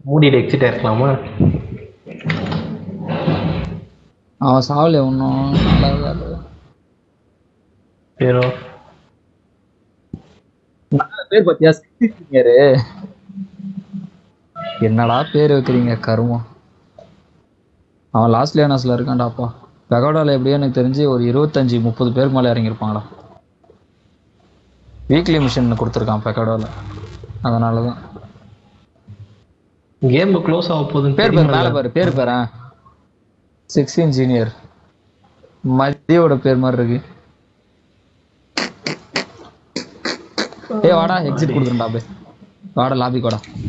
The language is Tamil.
மூடிட்டு எக்ஸிட் ஆயிருக்கலாமா அவன் சாவல ஒன்றும் நல்லா இல்லை ஹீரோ நல்ல பேர் பத்தியா சீனியரு என்னடா பேர் வைக்கிறீங்க கருமம் அவன் லாஸ்ட் லேனஸ்ல இருக்கான்டாப்பா பெகோடால எப்படியோ எனக்கு தெரிஞ்சு ஒரு இருபத்தஞ்சு முப்பது பேருக்கு மேலே இறங்கியிருப்பாங்கடா வீக்லி மிஷன் கொடுத்துருக்கான் பெகோடால அதனால தான் கேம் க்ளோஸ் ஆக போகுதுன்னு பேர் பேர் தெரியுமில்ல? மேலே பாரு பேர் பேரா சிக்ஸ்டீன் ஜீனியர் மதியோட பேர் மாதிரி இருக்கு ஏய் வாடா எக்ஸிட் கொடுத்துருண்டா அப்படியே வாடா லாபி வாடா